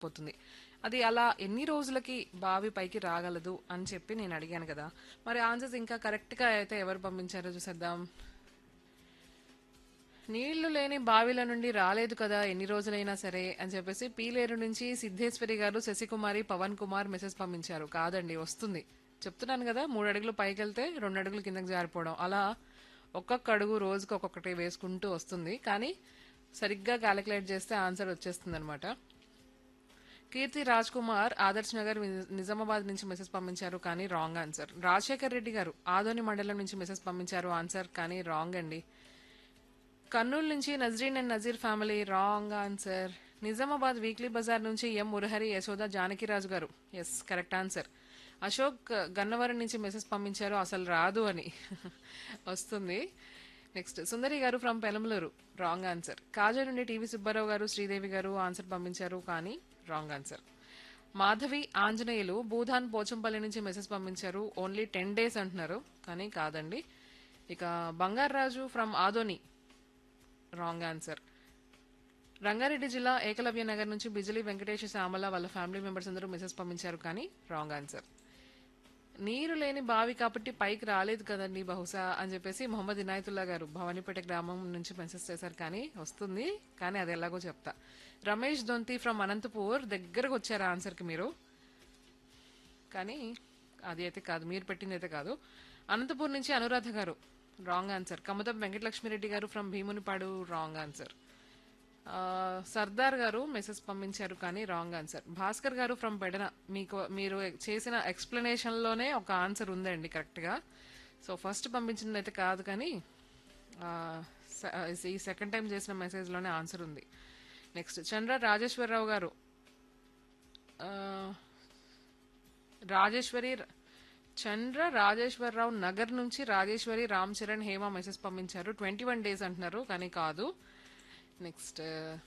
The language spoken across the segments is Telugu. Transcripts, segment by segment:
పోతుంది అది అలా ఎన్ని రోజులకి బావి పైకి రాగలదు అని చెప్పి నేను అడిగాను కదా మరి ఆన్సర్స్ ఇంకా కరెక్ట్ గా అయితే ఎవరు పంపించారో చూసేద్దాం నీళ్లు లేని బావిల నుండి రాలేదు కదా ఎన్ని రోజులైనా సరే అని చెప్పేసి పీలేరు నుంచి సిద్ధేశ్వరి గారు శశికుమారి పవన్ కుమార్ మెసేజ్ పంపించారు కాదండి వస్తుంది చెప్తున్నాను కదా మూడు అడుగులు పైకి వెళ్తే రెండు అడుగులు కిందకి జారిపోవడం అలా ఒక్కొక్క అడుగు రోజుకి ఒక్కొక్కటి వేసుకుంటూ వస్తుంది కానీ సరిగ్గా క్యాలిక్యులేట్ చేస్తే ఆన్సర్ వచ్చేస్తుంది అనమాట కీర్తి రాజ్ కుమార్ ఆదర్శ్ నగర్ ని- నిజామాబాద్ నుంచి మెసేజ్ పంపించారు కానీ రాంగ్ ఆన్సర్ రాజశేఖర్ రెడ్డి గారు ఆదోని మండలం నుంచి మెసేజ్ పంపించారు ఆన్సర్ కానీ రాంగ్ అండి కర్నూలు నుంచి Nazreen and Nazeer family wrong answer Nizamabad weekly బజార్ నుంచి M Murahari Yashoda Janakiraju garu yes correct answer Ashok Gannavaram నుంచి మెసేజ్ పంపించారు అసలు రాదు అని వస్తుంది next Sundari garu from Penamaluru wrong answer Kaja నుండి టీవీ సుబ్బారావు గారు శ్రీదేవి గారు ఆన్సర్ పంపించారు కానీ రాంగ్ ఆన్సర్ మాధవి ఆంజనేయులు భూధాన్ పోచంపల్లి నుంచి మెసేజ్ పంపించారు ఓన్లీ టెన్ డేస్ అంటున్నారు కానీ కాదండి ఇక Bangaraju from Adoni wrong answer Rangareddy జిల్లా ఏకలవ్య నగర్ నుంచి బిజిలీ వెంకటేష్ శ్యామల వాళ్ళ ఫ్యామిలీ మెంబర్స్ అందరూ మెసేజ్ పంపించారు కానీ రాంగ్ ఆన్సర్ నీరు లేని బావి కాబట్టి పైకి రాలేదు కదండి బహుశా అని చెప్పేసి మొహమ్మద్ ఇనాయతుల్లా గారు భవానీపేట గ్రామం నుంచి మెసేజ్ చేశారు కానీ వస్తుంది కానీ అది ఎలాగో చెప్తా రమేష్ దొంతి ఫ్రమ్ అనంతపూర్ దగ్గరకు వచ్చారు ఆన్సర్కి మీరు కానీ అది అయితే కాదు మీరు పెట్టింది అయితే కాదు అనంతపూర్ నుంచి అనురాధ గారు రాంగ్ ఆన్సర్ కమతం వెంకటలక్ష్మిరెడ్డి గారు ఫ్రమ్ భీమునిపాడు రాంగ్ ఆన్సర్ ఆ, సర్దార్ గారు మెసేజ్ పంపించారు కానీ రాంగ్ ఆన్సర్ భాస్కర్ గారు ఫ్రమ్ పెడన మీకు మీరు చేసిన ఎక్స్ప్లెనేషన్ లోనే ఒక ఆన్సర్ ఉందండి కరెక్ట్ గా సో ఫస్ట్ పంపించింది అయితే కాదు కానీ ఆ, స- ఈ సెకండ్ టైం చేసిన మెసేజ్ లోనే ఆన్సర్ ఉంది నెక్స్ట్ చంద్ర రాజేశ్వరరావు గారు ఆ, రాజేశ్వరి చంద్ర రాజేశ్వరరావు నగర్ నుంచి రాజేశ్వరి రామ్ చరణ్ హేమ మెసేజ్ పంపించారు ట్వంటీ వన్ డేస్ అంటున్నారు కానీ కాదు నెక్స్ట్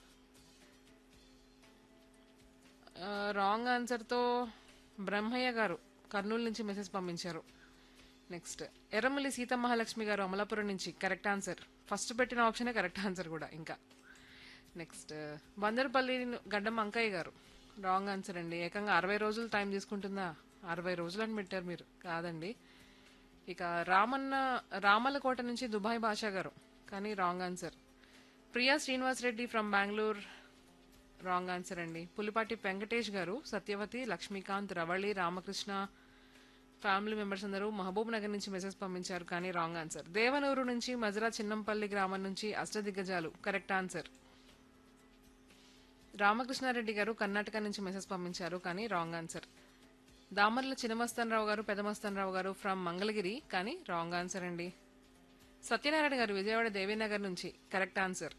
రాంగ్ ఆన్సర్తో బ్రహ్మయ్య గారు కర్నూలు నుంచి మెసేజ్ పంపించారు నెక్స్ట్ ఎర్రమల్లి సీతమహాలక్ష్మి గారు అమలాపురం నుంచి కరెక్ట్ ఆన్సర్ ఫస్ట్ పెట్టిన ఆప్షనే కరెక్ట్ ఆన్సర్ కూడా ఇంకా నెక్స్ట్ బందర్పల్లి గడ్డం అంకయ్య గారు రాంగ్ ఆన్సర్ అండి ఏకంగా అరవై రోజులు టైం తీసుకుంటుందా అరవై రోజులు అని పెట్టారు మీరు కాదండి ఇక రామన్న రామలకోట నుంచి దుబాయ్ భాషా గారు కానీ wrong answer Priya Srinivas Reddy from Bengaluru wrong answer అండి పులిపాటి వెంకటేష్ గారు సత్యవతి లక్ష్మీకాంత్ రవళి రామకృష్ణ ఫ్యామిలీ మెంబర్స్ అందరూ మహబూబ్ నగర్ నుంచి మెసేజ్ పంపించారు కానీ రాంగ్ ఆన్సర్ దేవనూరు నుంచి మజరా చిన్నంపల్లి గ్రామం నుంచి అష్టదిగ్గజాలు కరెక్ట్ ఆన్సర్ రామకృష్ణారెడ్డి గారు కర్ణాటక నుంచి మెసేజ్ పంపించారు కానీ రాంగ్ ఆన్సర్ దామర్ల చినమస్తనరావు గారు పెదమస్తనరావు గారు ఫ్రమ్ మంగళగిరి కానీ రాంగ్ ఆన్సర్ అండి సత్యనారాయణ గారు విజయవాడ దేవీనగర్ నుంచి కరెక్ట్ ఆన్సర్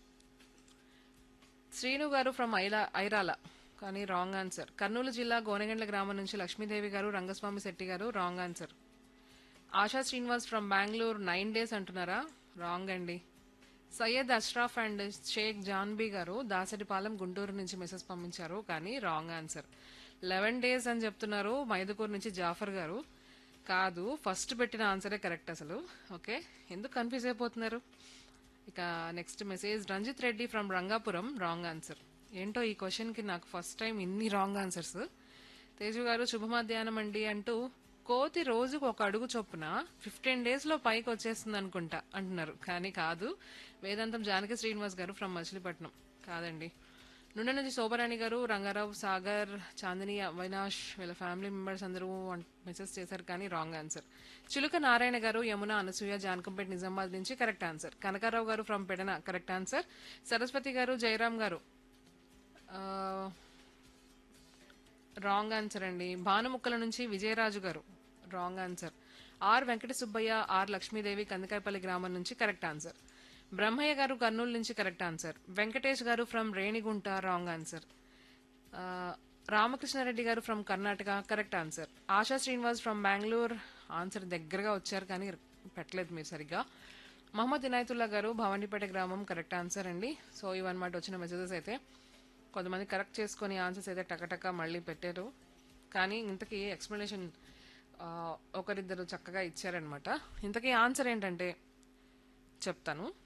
శ్రీను గారు ఫ్రమ్ ఐలా ఐరాల కానీ రాంగ్ ఆన్సర్ కర్నూలు జిల్లా గోనెగండ్ల గ్రామం నుంచి లక్ష్మీదేవి గారు Rangaswamy Shetty garu wrong answer Asha Srinivas from Bengaluru nine days అంటున్నారా రాంగ్ అండి సయ్యద్ అష్రాఫ్ అండ్ షేక్ జాన్బీ గారు దాసరిపాలెం గుంటూరు నుంచి మెసేజ్ పంపించారు కానీ రాంగ్ ఆన్సర్ లెవెన్ డేస్ అని చెప్తున్నారు మైదుకూరు నుంచి జాఫర్ గారు కాదు ఫస్ట్ పెట్టిన ఆన్సరే కరెక్ట్ అసలు ఓకే ఎందుకు కన్ఫ్యూజ్ అయిపోతున్నారు ఇక next message Ranjith Reddy from Rangapuram wrong answer ఏంటో ఈ క్వశ్చన్కి నాకు ఫస్ట్ టైం ఇన్ని రాంగ్ ఆన్సర్స్ తేజు గారు శుభ మధ్యాహ్నం అండి అంటూ కోతి రోజుకు ఒక అడుగు చొప్పున ఫిఫ్టీన్ డేస్ లో పైకి వచ్చేస్తుంది అనుకుంటా అంటున్నారు కానీ కాదు వేదాంతం జానకి శ్రీనివాస్ గారు ఫ్రమ్ మచిలీపట్నం కాదండి నుండి నుంచి శోభరాణి గారు రంగారావు సాగర్ చాందిని అవినాష్ వీళ్ళ ఫ్యామిలీ మెంబర్స్ అందరూ మెసేజ్ చేశారు కానీ రాంగ్ ఆన్సర్ చిలుక నారాయణ గారు యమున అనసూయ జానకంపేట నిజామాబాద్ నుంచి correct answer Kanakarao garu from Pedana correct answer Saraswathi garu Jayaram గారు రాంగ్ ఆన్సర్ అండి భానుముక్కల నుంచి Vijayaraju garu wrong answer R Venkata Subbaiah R Lakshmidevi Kandakayapalli గ్రామం నుంచి కరెక్ట్ ఆన్సర్ బ్రహ్మయ్య గారు కర్నూలు నుంచి కరెక్ట్ ఆన్సర్ వెంకటేష్ గారు ఫ్రమ్ రేణిగుంట రాంగ్ ఆన్సర్ ఆ, Ramakrishnareddy garu from Karnataka correct answer Asha Srinivas from Bengaluru answer దగ్గరగా వచ్చారు కానీ పెట్టలేదు మీరు సరిగ్గా మహమ్మద్ ఇనాయతుల్లా గారు భవానీపేట గ్రామం కరెక్ట్ ఆన్సర్ అండి సో ఇవన్నమాట వచ్చిన మెసేజెస్ అయితే కొంతమంది కరెక్ట్ చేసుకొని ఆన్సర్స్ అయితే టకటక మళ్ళీ పెట్టారు కానీ ఇంతకీ ఎక్స్ప్లెనేషన్ ఒకరిద్దరు చక్కగా ఇచ్చారనమాట ఇంతకీ ఆన్సర్ ఏంటంటే చెప్తాను